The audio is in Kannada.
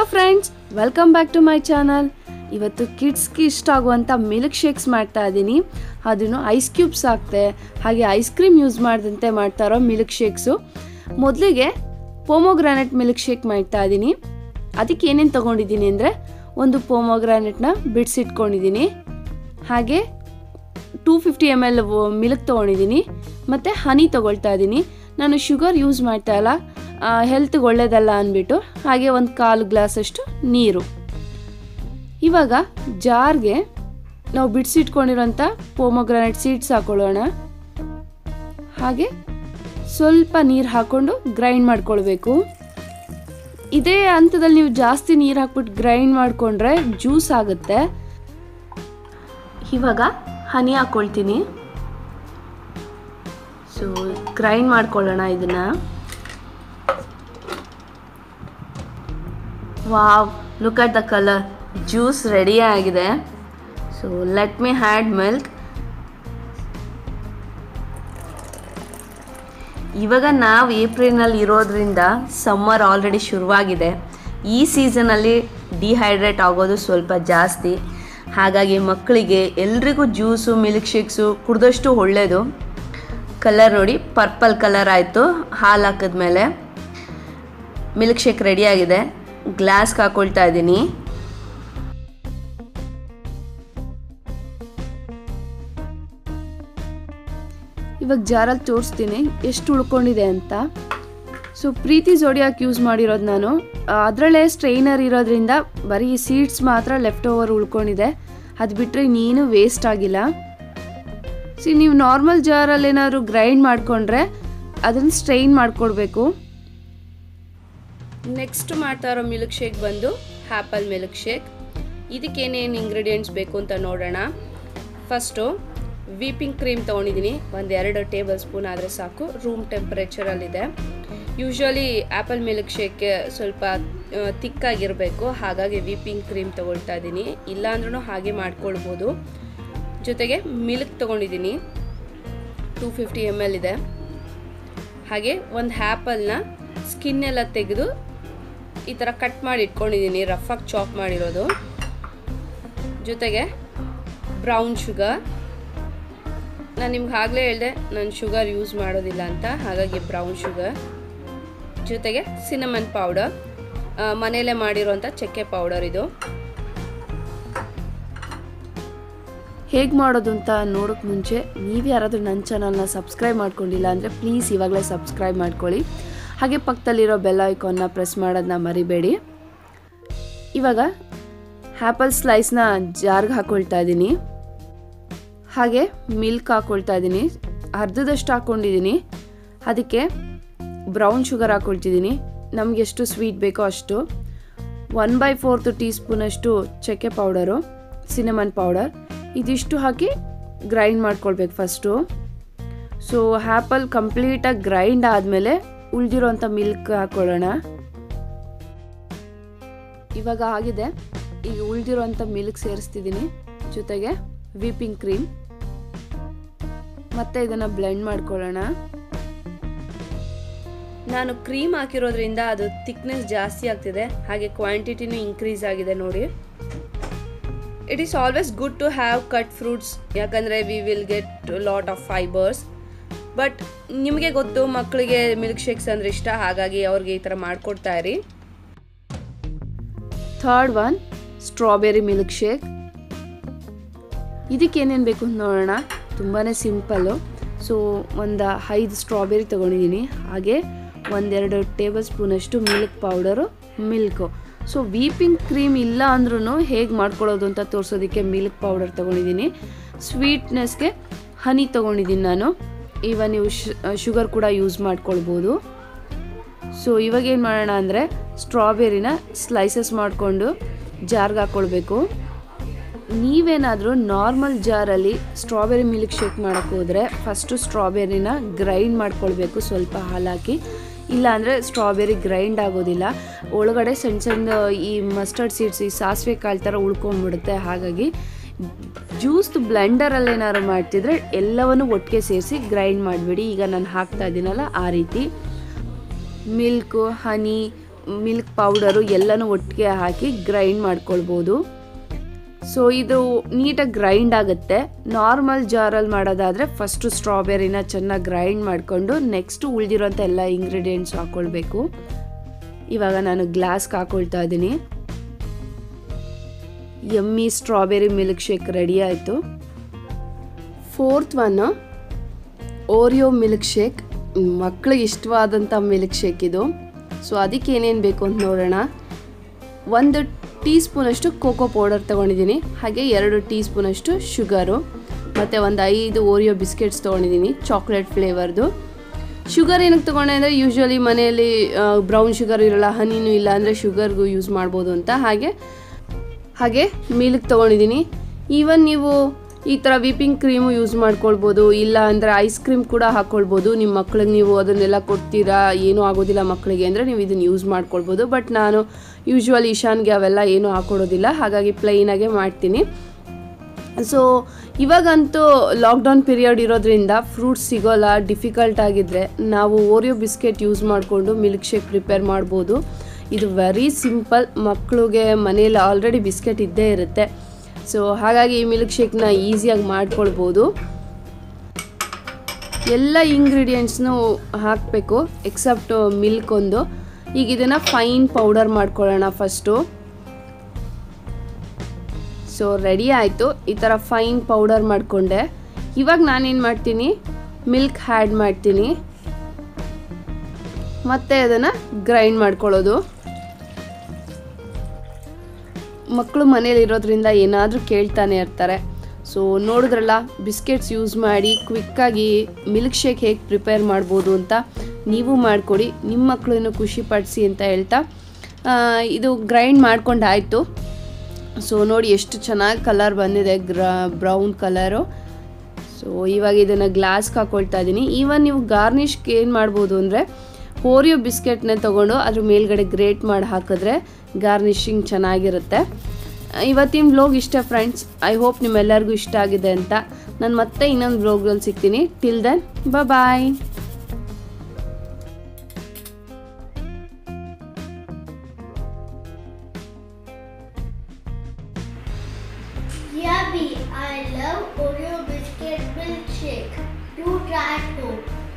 Friends welcome back to my channel ಇವತ್ತು ಕಿಡ್ಸ್ಗೆ ಇಷ್ಟ ಆಗುವಂಥ ಮಿಲ್ಕ್ ಶೇಕ್ಸ್ ಮಾಡ್ತಾ ಇದ್ದೀನಿ ಅದನ್ನು ಐಸ್ ಕ್ಯೂಬ್ಸ್ ಹಾಕ್ತೆ ಹಾಗೆ ಐಸ್ ಕ್ರೀಮ್ ಯೂಸ್ ಮಾಡಿದಂತೆ ಮಾಡ್ತಾ ಇರೋ ಮಿಲ್ಕ್ ಶೇಕ್ಸು ಮೊದಲಿಗೆ ಪೋಮೋಗ್ರಾನೆಟ್ ಮಿಲ್ಕ್ ಶೇಕ್ ಮಾಡ್ತಾ ಇದ್ದೀನಿ ಅದಕ್ಕೆ ಏನೇನು ತೊಗೊಂಡಿದ್ದೀನಿ ಅಂದರೆ ಒಂದು ಪೋಮೋಗ್ರಾನೆಟ್ನ ಬಿಡಿಸಿಟ್ಕೊಂಡಿದ್ದೀನಿ ಹಾಗೆ two fifty M L milk ತೊಗೊಂಡಿದ್ದೀನಿ ಮತ್ತು ಹನಿ ತೊಗೊಳ್ತಾ ಇದ್ದೀನಿ ನಾನು ಶುಗರ್ ಯೂಸ್ ಮಾಡ್ತಾ ಇಲ್ಲ ಹೆಲ್ತ್ಗೆ ಒಳ್ಳೇದಲ್ಲ ಅಂದ್ಬಿಟ್ಟು ಹಾಗೆ ಒಂದು ಕಾಲು ಗ್ಲಾಸಷ್ಟು ನೀರು ಇವಾಗ ಜಾರ್ಗೆ ನಾವು ಬಿಡಿಸಿಟ್ಕೊಂಡಿರೋಂಥ ಪೋಮೋಗ್ರಾನೆಟ್ ಸೀಡ್ಸ್ ಹಾಕೊಳ್ಳೋಣ ಹಾಗೆ ಸ್ವಲ್ಪ ನೀರು ಹಾಕ್ಕೊಂಡು ಗ್ರೈಂಡ್ ಮಾಡ್ಕೊಳ್ಬೇಕು ಇದೇ ಹಂತದಲ್ಲಿ ನೀವು ಜಾಸ್ತಿ ನೀರು ಹಾಕ್ಬಿಟ್ಟು ಗ್ರೈಂಡ್ ಮಾಡಿಕೊಂಡ್ರೆ ಜ್ಯೂಸ್ ಆಗುತ್ತೆ ಇವಾಗ ಹನಿ ಹಾಕ್ಕೊಳ್ತೀನಿ ಸೊ ಗ್ರೈಂಡ್ ಮಾಡ್ಕೊಳ್ಳೋಣ ಇದನ್ನು wow look at the colour juice ready ಆಗಿದೆ so let me had milk ಇವಾಗ ನಾವು ಏಪ್ರಿಲ್ನಲ್ಲಿ ಇರೋದ್ರಿಂದ ಸಮ್ಮರ್ ಆಲ್ರೆಡಿ ಶುರುವಾಗಿದೆ ಈ ಸೀಸನಲ್ಲಿ ಡಿಹೈಡ್ರೇಟ್ ಆಗೋದು ಸ್ವಲ್ಪ ಜಾಸ್ತಿ ಹಾಗಾಗಿ ಮಕ್ಕಳಿಗೆ ಎಲ್ರಿಗೂ ಜ್ಯೂಸು ಮಿಲ್ಕ್ ಶೇಕ್ಸು ಕುಡಿದಷ್ಟು ಒಳ್ಳೆಯದು ಕಲರ್ ನೋಡಿ ಪರ್ಪಲ್ ಕಲರ್ ಆಯಿತು ಹಾಲು ಹಾಕಿದ್ಮೇಲೆ ಮಿಲ್ಕ್ ಶೇಕ್ ರೆಡಿಯಾಗಿದೆ ಗ್ಲಾಸ್ಗೆ ಹಾಕ್ಕೊಳ್ತಾ ಇದ್ದೀನಿ ಇವಾಗ ಜಾರಲ್ಲಿ ತೋರಿಸ್ತೀನಿ ಎಷ್ಟು ಉಳ್ಕೊಂಡಿದೆ ಅಂತ ಸೊ ಪ್ರೀತಿ ಜೋಡಿಯಾಕ್ ಯೂಸ್ ಮಾಡಿರೋದು ನಾನು ಅದರಲ್ಲೇ ಸ್ಟ್ರೈನರ್ ಇರೋದ್ರಿಂದ ಬರೀ ಸೀಡ್ಸ್ ಮಾತ್ರ ಲೆಫ್ಟ್ ಓವರ್ ಉಳ್ಕೊಂಡಿದೆ ಅದು ಬಿಟ್ಟರೆ ಇನ್ನೇನು ವೇಸ್ಟ್ ಆಗಿಲ್ಲ ಸಿ ನೀವು ನಾರ್ಮಲ್ ಜಾರಲ್ಲಿ ಏನಾದ್ರು ಗ್ರೈಂಡ್ ಮಾಡಿಕೊಂಡ್ರೆ ಅದನ್ನು ಸ್ಟ್ರೈನ್ ಮಾಡಿಕೊಡ್ಬೇಕು ನೆಕ್ಸ್ಟ್ ಮಾಡ್ತಾ ಇರೋ ಮಿಲ್ಕ್ ಶೇಕ್ ಬಂದು ಹ್ಯಾಪಲ್ ಮಿಲ್ಕ್ ಶೇಕ್ ಇದಕ್ಕೇನೇನು ಇಂಗ್ರೀಡಿಯೆಂಟ್ಸ್ ಬೇಕು ಅಂತ ನೋಡೋಣ ಫಸ್ಟು ವೀಪಿಂಗ್ ಕ್ರೀಮ್ ತೊಗೊಂಡಿದ್ದೀನಿ ಒಂದು ಎರಡು ಟೇಬಲ್ ಸ್ಪೂನ್ ಆದರೆ ಸಾಕು ರೂಮ್ ಟೆಂಪ್ರೇಚರಲ್ಲಿದೆ ಯೂಶ್ವಲಿ ಆ್ಯಪಲ್ ಮಿಲ್ಕ್ ಶೇಕ್ಗೆ ಸ್ವಲ್ಪ ತಿಕ್ಕಾಗಿರಬೇಕು ಹಾಗಾಗಿ ವೀಪಿಂಗ್ ಕ್ರೀಮ್ ತೊಗೊಳ್ತಾ ಇದ್ದೀನಿ ಇಲ್ಲಾಂದ್ರೂ ಹಾಗೆ ಮಾಡ್ಕೊಳ್ಬೋದು ಜೊತೆಗೆ ಮಿಲ್ಕ್ ತೊಗೊಂಡಿದ್ದೀನಿ ಟೂ ಫಿಫ್ಟಿ ಎಮ್ ಎಲ್ ಇದೆ ಹಾಗೆ ಒಂದು ಹ್ಯಾಪಲ್ನ ಸ್ಕಿನ್ ಎಲ್ಲ ತೆಗೆದು ಈ ಥರ ಕಟ್ ಮಾಡಿ ಇಟ್ಕೊಂಡಿದ್ದೀನಿ ರಫಾಗಿ ಚಾಪ್ ಮಾಡಿರೋದು ಜೊತೆಗೆ ಬ್ರೌನ್ ಶುಗರ್ ನಾನು ನಿಮ್ಗೆ ಆಗಲೇ ಹೇಳಿದೆ ನಾನು ಶುಗರ್ ಯೂಸ್ ಮಾಡೋದಿಲ್ಲ ಅಂತ ಹಾಗಾಗಿ ಬ್ರೌನ್ ಶುಗರ್ ಜೊತೆಗೆ ಸಿನಮನ್ ಪೌಡರ್ ಮನೆಯಲ್ಲೇ ಮಾಡಿರೋಂಥ ಚಕ್ಕೆ ಪೌಡರ್ ಇದು ಹೇಗೆ ಮಾಡೋದು ಅಂತ ನೋಡೋಕ್ಕೆ ಮುಂಚೆ ನೀವು ಯಾರಾದರೂ ನನ್ನ ಚಾನಲ್ನ ಸಬ್ಸ್ಕ್ರೈಬ್ ಮಾಡ್ಕೊಂಡಿಲ್ಲ ಅಂದರೆ ಪ್ಲೀಸ್ ಇವಾಗಲೇ ಸಬ್ಸ್ಕ್ರೈಬ್ ಮಾಡ್ಕೊಳ್ಳಿ ಹಾಗೆ ಪಕ್ಕದಲ್ಲಿರೋ ಬೆಲ್ ಐಕಾನ್ನ ಪ್ರೆಸ್ ಮಾಡೋದನ್ನ ಮರಿಬೇಡಿ ಇವಾಗ ಹ್ಯಾಪಲ್ ಸ್ಲೈಸ್ನ ಜಾರ್ಗೆ ಹಾಕ್ಕೊಳ್ತಾ ಇದ್ದೀನಿ ಹಾಗೆ ಮಿಲ್ಕ್ ಹಾಕ್ಕೊಳ್ತಾ ಇದ್ದೀನಿ ಅರ್ಧದಷ್ಟು ಹಾಕ್ಕೊಂಡಿದ್ದೀನಿ ಅದಕ್ಕೆ ಬ್ರೌನ್ ಶುಗರ್ ಹಾಕ್ಕೊಳ್ತಿದ್ದೀನಿ ನಮಗೆ ಎಷ್ಟು ಸ್ವೀಟ್ ಬೇಕೋ ಅಷ್ಟು ಒನ್ ಬೈ ಫೋರ್ತ್ ಟೀ ಸ್ಪೂನಷ್ಟು ಚಕ್ಕೆ ಪೌಡರು ಸಿನಮನ್ ಪೌಡರ್ ಇದಿಷ್ಟು ಹಾಕಿ ಗ್ರೈಂಡ್ ಮಾಡ್ಕೊಳ್ಬೇಕು ಫಸ್ಟು ಸೊ ಹ್ಯಾಪಲ್ ಕಂಪ್ಲೀಟಾಗಿ ಗ್ರೈಂಡ್ ಆದಮೇಲೆ ಉಳಿದಿರೋಂಥ ಮಿಲ್ಕ್ ಹಾಕ್ಕೊಳ್ಳೋಣ ಇವಾಗ ಆಗಿದೆ ಈಗ ಉಳಿದಿರೋಂಥ ಮಿಲ್ಕ್ ಸೇರಿಸ್ತಿದ್ದೀನಿ ಜೊತೆಗೆ ವಿಪಿಂಗ್ ಕ್ರೀಮ್ ಮತ್ತೆ ಇದನ್ನು ಬ್ಲೆಂಡ್ ಮಾಡ್ಕೊಳ್ಳೋಣ ನಾನು ಕ್ರೀಮ್ ಹಾಕಿರೋದ್ರಿಂದ ಅದು ಥಿಕ್ನೆಸ್ ಜಾಸ್ತಿ ಆಗ್ತಿದೆ ಹಾಗೆ ಕ್ವಾಂಟಿಟಿನೂ ಇನ್ಕ್ರೀಸ್ ಆಗಿದೆ ನೋಡಿ it is always good to have cut fruits ಯಾಕಂದರೆ we will get lot of fibers but ನಿಮಗೆ ಗೊತ್ತು ಮಕ್ಕಳಿಗೆ ಮಿಲ್ಕ್ ಶೇಕ್ಸ್ ಅಂದರೆ ಇಷ್ಟ ಹಾಗಾಗಿ ಅವ್ರಿಗೆ ಈ ಥರ ಮಾಡಿಕೊಡ್ತಾ ಇರಿ third one strawberry milk shake ಇದಕ್ಕೆ ಏನೇನು ಬೇಕು ಅಂತ ನೋಡೋಣ ತುಂಬಾ ಸಿಂಪಲ್ಲು ಸೊ ಒಂದು ಐದು ಸ್ಟ್ರಾಬೆರಿ ತೊಗೊಂಡಿದ್ದೀನಿ ಹಾಗೆ ಒಂದೆರಡು ಟೇಬಲ್ ಸ್ಪೂನಷ್ಟು milk powder milk so whipping cream ಇಲ್ಲ ಅಂದ್ರೂ ಹೇಗೆ ಮಾಡ್ಕೊಳ್ಳೋದು ಅಂತ ತೋರಿಸೋದಕ್ಕೆ ಮಿಲ್ಕ್ ಪೌಡರ್ ತೊಗೊಂಡಿದ್ದೀನಿ ಸ್ವೀಟ್ನೆಸ್ಗೆ ಹನಿ ತೊಗೊಂಡಿದ್ದೀನಿ ನಾನು ಈವನ್ ನೀವು ಶುಗರ್ ಕೂಡ ಯೂಸ್ ಮಾಡ್ಕೊಳ್ಬೋದು ಸೊ ಇವಾಗ ಏನು ಮಾಡೋಣ ಅಂದರೆ ಸ್ಟ್ರಾಬೆರಿನ ಸ್ಲೈಸಸ್ ಮಾಡಿಕೊಂಡು ಜಾರ್ಗೆ ಹಾಕ್ಕೊಳ್ಬೇಕು ನೀವೇನಾದರೂ ನಾರ್ಮಲ್ ಜಾರಲ್ಲಿ ಸ್ಟ್ರಾಬೆರಿ ಮಿಲ್ಕ್ ಶೇಕ್ ಮಾಡೋಕ್ಕೆ ಹೋದರೆ ಫಸ್ಟು ಸ್ಟ್ರಾಬೆರಿನ ಗ್ರೈಂಡ್ ಮಾಡ್ಕೊಳ್ಬೇಕು ಸ್ವಲ್ಪ ಹಾಲು ಹಾಕಿ ಇಲ್ಲಾಂದರೆ ಸ್ಟ್ರಾಬೆರಿ ಗ್ರೈಂಡ್ ಆಗೋದಿಲ್ಲ ಒಳಗಡೆ ಸಣ್ಣ ಸಣ್ಣ ಈ ಮಸ್ಟರ್ಡ್ ಸೀಡ್ಸ್ ಈ ಸಾಸಿವೆ ಕಾಳು ಥರ ಉಳ್ಕೊಂಬಿಡುತ್ತೆ ಹಾಗಾಗಿ ಜ್ಯೂಸ್ದು ಬ್ಲೆಂಡರಲ್ಲಿ ಏನಾದ್ರು ಮಾಡ್ತಿದ್ರೆ ಎಲ್ಲವನ್ನು ಒಟ್ಟಿಗೆ ಸೇರಿಸಿ ಗ್ರೈಂಡ್ ಮಾಡಿಬಿಡಿ ಈಗ ನಾನು ಹಾಕ್ತಾ ಇದ್ದೀನಲ್ಲ ಆ ರೀತಿ ಮಿಲ್ಕು ಹನಿ ಮಿಲ್ಕ್ ಪೌಡರು ಎಲ್ಲನೂ ಒಟ್ಟಿಗೆ ಹಾಕಿ ಗ್ರೈಂಡ್ ಮಾಡ್ಕೊಳ್ಬೋದು ಸೊ ಇದು ನೀಟಾಗಿ ಗ್ರೈಂಡ್ ಆಗುತ್ತೆ ನಾರ್ಮಲ್ ಜಾರಲ್ಲಿ ಮಾಡೋದಾದರೆ ಫಸ್ಟು ಸ್ಟ್ರಾಬೆರಿನ ಚೆನ್ನಾಗಿ ಗ್ರೈಂಡ್ ಮಾಡಿಕೊಂಡು ನೆಕ್ಸ್ಟು ಉಳಿದಿರೋಂಥ ಎಲ್ಲ ಇಂಗ್ರೀಡಿಯೆಂಟ್ಸ್ ಹಾಕ್ಕೊಳ್ಬೇಕು ಇವಾಗ ನಾನು ಗ್ಲಾಸ್ಗೆ ಹಾಕೊಳ್ತಾ ಇದ್ದೀನಿ yummy strawberry milk shake ready ಆಯಿತು fourth one Oreo milk shake ಮಕ್ಳಿಗೆ ಇಷ್ಟವಾದಂಥ ಮಿಲ್ಕ್ ಶೇಕ್ ಇದು ಸೊ ಅದಕ್ಕೆ ಏನೇನು ಬೇಕು ಅಂತ ನೋಡೋಣ ಒಂದು ಟೀ ಸ್ಪೂನಷ್ಟು ಕೋಕೋ ಪೌಡರ್ ತೊಗೊಂಡಿದ್ದೀನಿ ಹಾಗೆ ಎರಡು ಟೀ ಸ್ಪೂನಷ್ಟು ಶುಗರು ಮತ್ತು ಒಂದು ಐದು ಓರಿಯೋ ಬಿಸ್ಕೆಟ್ಸ್ ತೊಗೊಂಡಿದ್ದೀನಿ ಚಾಕ್ಲೇಟ್ ಫ್ಲೇವರ್ದು ಶುಗರ್ ಏನಕ್ಕೆ ತೊಗೊಂಡೆ ಅಂದರೆ ಯೂಶ್ವಲಿ ಮನೆಯಲ್ಲಿ ಬ್ರೌನ್ ಶುಗರ್ ಇರಲ್ಲ ಹನಿನೂ ಇಲ್ಲ ಅಂದರೆ ಶುಗರ್ಗೂ ಯೂಸ್ ಮಾಡ್ಬೋದು ಅಂತ ಹಾಗೆ ಹಾಗೆ ಮಿಲ್ಕ್ ತೊಗೊಂಡಿದ್ದೀನಿ ಈವನ್ ನೀವು ಈ ಥರ ವಿಪಿಂಗ್ ಕ್ರೀಮು ಯೂಸ್ ಮಾಡ್ಕೊಳ್ಬೋದು ಇಲ್ಲ ಅಂದರೆ ಐಸ್ ಕ್ರೀಮ್ ಕೂಡ ಹಾಕ್ಕೊಳ್ಬೋದು ನಿಮ್ಮ ಮಕ್ಳಿಗೆ ನೀವು ಅದನ್ನೆಲ್ಲ ಕೊಡ್ತೀರಾ ಏನೂ ಆಗೋದಿಲ್ಲ ಮಕ್ಕಳಿಗೆ ಅಂದರೆ ನೀವು ಇದನ್ನು ಯೂಸ್ ಮಾಡ್ಕೊಳ್ಬೋದು ಬಟ್ ನಾನು ಯೂಶ್ವಲಿ ಇಶಾನ್ಗೆ ಅವೆಲ್ಲ ಏನೂ ಹಾಕ್ಕೊಡೋದಿಲ್ಲ ಹಾಗಾಗಿ ಪ್ಲೈನಾಗೆ ಮಾಡ್ತೀನಿ ಸೊ ಇವಾಗಂತೂ ಲಾಕ್ಡೌನ್ ಪೀರಿಯಡ್ ಇರೋದ್ರಿಂದ ಫ್ರೂಟ್ಸ್ ಸಿಗೋಲ್ಲ ಡಿಫಿಕಲ್ಟ್ ಆಗಿದ್ದರೆ ನಾವು ಓರಿಯೋ ಬಿಸ್ಕೆಟ್ ಯೂಸ್ ಮಾಡಿಕೊಂಡು ಮಿಲ್ಕ್ ಶೇಕ್ ಪ್ರಿಪೇರ್ ಮಾಡ್ಬೋದು ಇದು ವೆರಿ ಸಿಂಪಲ್ ಮಕ್ಕಳಿಗೆ ಮನೇಲಿ ಆಲ್ರೆಡಿ ಬಿಸ್ಕೆಟ್ ಇದ್ದೇ ಇರುತ್ತೆ ಸೊ ಹಾಗಾಗಿ ಈ ಮಿಲ್ಕ್ ಶೇಕ್ನ ಈಸಿಯಾಗಿ ಮಾಡ್ಕೊಳ್ಬೋದು ಎಲ್ಲ ಇಂಗ್ರೀಡಿಯೆಂಟ್ಸ್ನು ಹಾಕಬೇಕು ಎಕ್ಸೆಪ್ಟ್ ಮಿಲ್ಕ್ ಒಂದು ಈಗ ಇದನ್ನು ಫೈನ್ ಪೌಡರ್ ಮಾಡ್ಕೊಳ್ಳೋಣ ಫಸ್ಟು ಸೊ ರೆಡಿ ಆಯಿತು ಈ ಥರ ಫೈನ್ ಪೌಡರ್ ಮಾಡಿಕೊಂಡೆ ಇವಾಗ ನಾನೇನು ಮಾಡ್ತೀನಿ ಮಿಲ್ಕ್ ಹ್ಯಾಡ್ ಮಾಡ್ತೀನಿ ಮತ್ತೆ ಅದನ್ನು ಗ್ರೈಂಡ್ ಮಾಡ್ಕೊಳ್ಳೋದು ಮಕ್ಕಳು ಮನೇಲಿ ಇರೋದ್ರಿಂದ ಏನಾದರೂ ಕೇಳ್ತಾನೆ ಇರ್ತಾರೆ ಸೊ ನೋಡಿದ್ರಲ್ಲ ಬಿಸ್ಕೆಟ್ಸ್ ಯೂಸ್ ಮಾಡಿ ಕ್ವಿಕ್ಕಾಗಿ ಮಿಲ್ಕ್ ಶೇಕ್ ಹೇಗೆ ಪ್ರಿಪೇರ್ ಮಾಡ್ಬೋದು ಅಂತ ನೀವು ಮಾಡಿಕೊಡಿ ನಿಮ್ಮ ಮಕ್ಕಳನ್ನು ಖುಷಿಪಡಿಸಿ ಅಂತ ಹೇಳ್ತಾ ಆ, ಇದು ಗ್ರೈಂಡ್ ಮಾಡ್ಕೊಂಡಾಯಿತು ಸೊ ನೋಡಿ ಎಷ್ಟು ಚೆನ್ನಾಗಿ ಕಲರ್ ಬಂದಿದೆ ಗ್ರ ಬ್ರೌನ್ ಕಲರು ಸೊ ಇವಾಗ ಇದನ್ನು ಗ್ಲಾಸ್ಗೆ ಹಾಕ್ಕೊಳ್ತಾ ಇದ್ದೀನಿ ಈವನ್ ನೀವು ಗಾರ್ನಿಷ್ಗೆ ಏನು ಮಾಡ್ಬೋದು ಅಂದರೆ ಓರಿಯೋ ಬಿಸ್ಕೆಟ್ನ ತೊಗೊಂಡು ಅದ್ರ ಮೇಲ್ಗಡೆ ಗ್ರೇಟ್ ಮಾಡಿ ಹಾಕಿದ್ರೆ ಗಾರ್ನಿಷಿಂಗ್ ಚೆನ್ನಾಗಿರುತ್ತೆ ಇವತ್ತಿನ ವ್ಲೋಗ್ ಇಷ್ಟ ಫ್ರೆಂಡ್ಸ್ ಐ ಹೋಪ್ ನಿಮ್ಮೆಲ್ಲರಿಗೂ ಇಷ್ಟ ಆಗಿದೆ ಅಂತ ನಾನು ಮತ್ತೆ ಇನ್ನೊಂದು ವ್ಲೋಗಲ್ಲಿ ಸಿಗ್ತೀನಿ till then bye Yummy! I love Oreo biscuit milkshake. Do try at home.